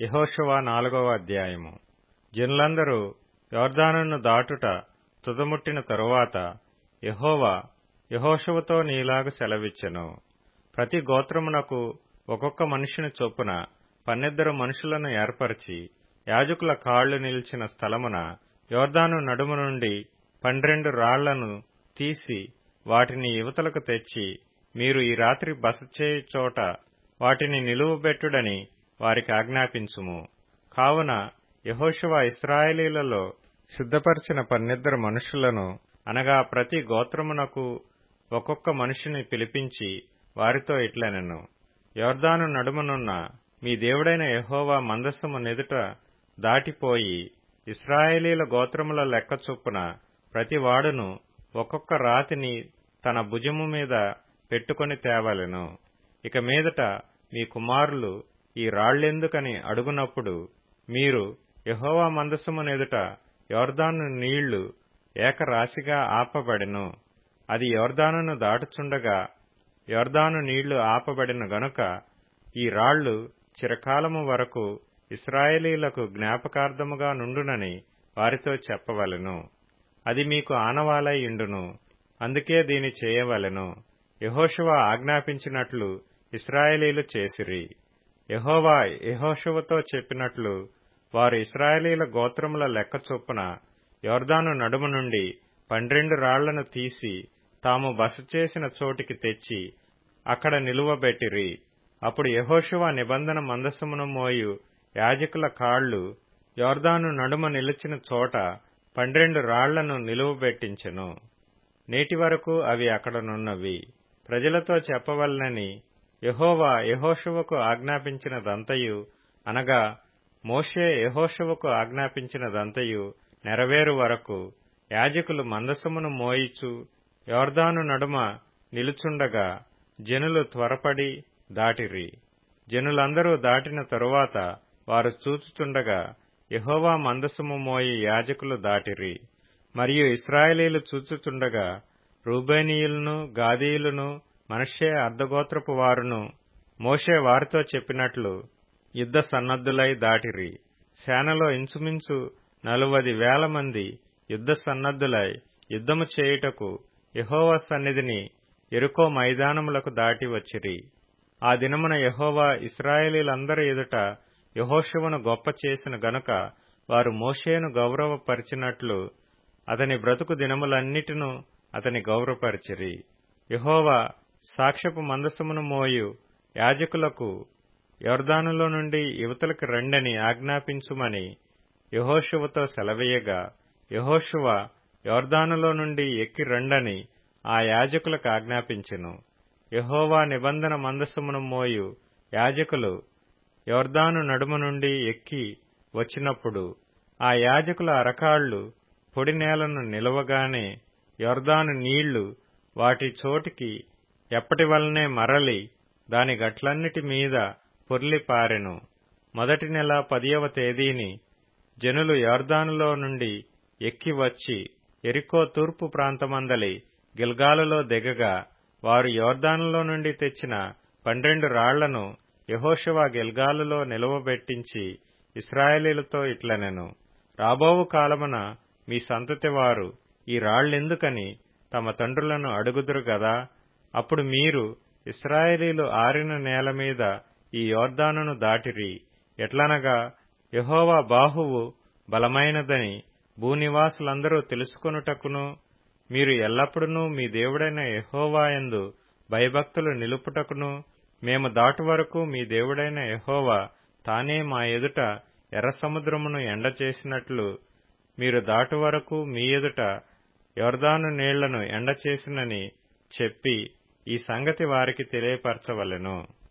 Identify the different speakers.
Speaker 1: యహోషువ నాలుగవ అధ్యాయము జనులందరూ యోర్దానును దాటుట తుదముట్టిన తరువాత యహోవా యహోషువతో నీలాగు సెలవిచ్చెను ప్రతి గోత్రమునకు ఒక్కొక్క మనుషుని చొప్పున పన్నెద్దరు మనుషులను ఏర్పరిచి యాజకుల కాళ్లు నిలిచిన స్థలమున యోర్దాను నడుము నుండి పన్నెండు రాళ్లను తీసి వాటిని యువతలకు తెచ్చి మీరు ఈ రాత్రి బస చేయు చోట వాటిని నిలువబెట్టుడని వారికి ఆజ్ఞాపించుము కావున యహోషువ ఇస్రాయేలీలలో సిద్ధపరిచిన పన్నెద్దరు మనుషులను అనగా ప్రతి గోత్రమునకు ఒక్కొక్క మనిషిని పిలిపించి వారితో ఇట్లనెను యోర్దాను నడుమనున్న మీ దేవుడైన యహోవా మందస్సము నెదుట దాటిపోయి ఇస్రాయేలీల గోత్రముల లెక్క చొప్పున ప్రతి వాడును ఒక్కొక్క రాతిని తన భుజము మీద పెట్టుకొని తేవలెను ఇక మీదట మీ కుమారులు ఈ రాళ్లెందుకని అడుగునప్పుడు మీరు యహోవా మందస్సము నెదుట యోర్దాను నీళ్లు ఏకరాశిగా ఆపబడెను అది యోర్దానును దాటుచుండగా యోర్దాను నీళ్లు ఆపబడిన గనుక ఈ రాళ్లు చిరకాలము వరకు ఇస్రాయేలీలకు జ్ఞాపకార్థముగా నుండునని వారితో చెప్పవలెను అది మీకు ఆనవాలై ఇండును అందుకే దీని చేయవలెను యహోషువ ఆజ్ఞాపించినట్లు ఇస్రాయేలీలు చేసిరి యహోవా యహోషువతో చెప్పినట్లు వారు ఇస్రాయేలీల గోత్రముల లెక్క చొప్పున యోర్దాను నడుము నుండి పన్నెండు రాళ్లను తీసి తాము బస చేసిన చోటికి తెచ్చి అక్కడ నిలువబెట్టిరి అప్పుడు యహోషువ నిబంధన మందసమును మోయు యాజకుల కాళ్లు యోర్దాను నడుమ నిలిచిన చోట పన్నెండు రాళ్లను నిలువబెట్టించెను నేటి వరకు అవి అక్కడనున్నవి ప్రజలతో చెప్పవలనని యహోవా యహోషువకు ఆజ్ఞాపించినదంతయు అనగా మోషే యహోషువకు ఆజ్ఞాపించినదంతయు నెరవేరు వరకు యాజకులు మందసమును మోయిచు యోర్దాను నడుమ నిలుచుండగా జనులు త్వరపడి దాటిరి జనులందరూ దాటిన తరువాత వారు చూచుచుండగా యహోవా మందసము మోయి యాజకులు దాటిరి మరియు ఇస్రాయేలీలు చూచుచుండగా రూబేనీయులను గాదీయులను మనషే అర్ధగోత్రపు వారును మోషే వారితో చెప్పినట్లు యుద్ధ సన్నద్ధులై దాటిరి సేనలో ఇంచుమించు నలువది వేల మంది యుద్ధ సన్నద్ధులై యుద్ధము చేయుటకు యహోవా సన్నిధిని ఎరుకో మైదానములకు దాటి వచ్చిరి ఆ దినమున యహోవా ఇస్రాయేలీలందరి ఎదుట యహోశువను గొప్ప చేసిన గనుక వారు మోషేను గౌరవపరిచినట్లు అతని బ్రతుకు దినములన్నిటినూ అతని గౌరవపరిచిరి యహోవా సాక్ష్యపు మందసమును మోయు యాజకులకు యోర్దానులో నుండి యువతలకు రండని ఆజ్ఞాపించుమని యహోశువతో సెలవీయగా యహోశువ యోర్దానులో నుండి ఎక్కి రండని ఆ యాజకులకు ఆజ్ఞాపించెను యహోవా నిబంధన మందసమును మోయు యాజకులు యోర్దాను నడుము నుండి ఎక్కి వచ్చినప్పుడు ఆ యాజకుల అరకాళ్లు పొడి నేలను నిలవగానే యోర్దాను నీళ్లు వాటి చోటికి ఎప్పటి వలనే మరలి దాని గట్లన్నిటి మీద పొర్లి పారెను మొదటి నెల పదియవ తేదీని జనులు యోర్దానులో నుండి ఎక్కి వచ్చి ఎరికో తూర్పు ప్రాంతమందలి గిల్గాలులో దిగగా వారు యోర్దానులో నుండి తెచ్చిన పన్నెండు రాళ్లను యహోషువ గిల్గాలులో నిలువబెట్టించి ఇస్రాయేలీలతో ఇట్లనెను రాబోవు కాలమున మీ సంతతి వారు ఈ రాళ్లెందుకని తమ తండ్రులను అడుగుదురు గదా అప్పుడు మీరు ఇస్రాయేలీలు ఆరిన నేల మీద ఈ యోర్దానును దాటిరి ఎట్లనగా యహోవా బాహువు బలమైనదని భూనివాసులందరూ తెలుసుకొనుటకును మీరు ఎల్లప్పుడూ మీ దేవుడైన యహోవాయందు భయభక్తులు నిలుపుటకును మేము దాటు వరకు మీ దేవుడైన యహోవా తానే మా ఎదుట ఎర్ర సముద్రమును ఎండచేసినట్లు మీరు దాటు వరకు మీ ఎదుట యోర్దాను నీళ్లను ఎండచేసినని చెప్పి ఈ సంగతి వారికి తెలియపరచవలెను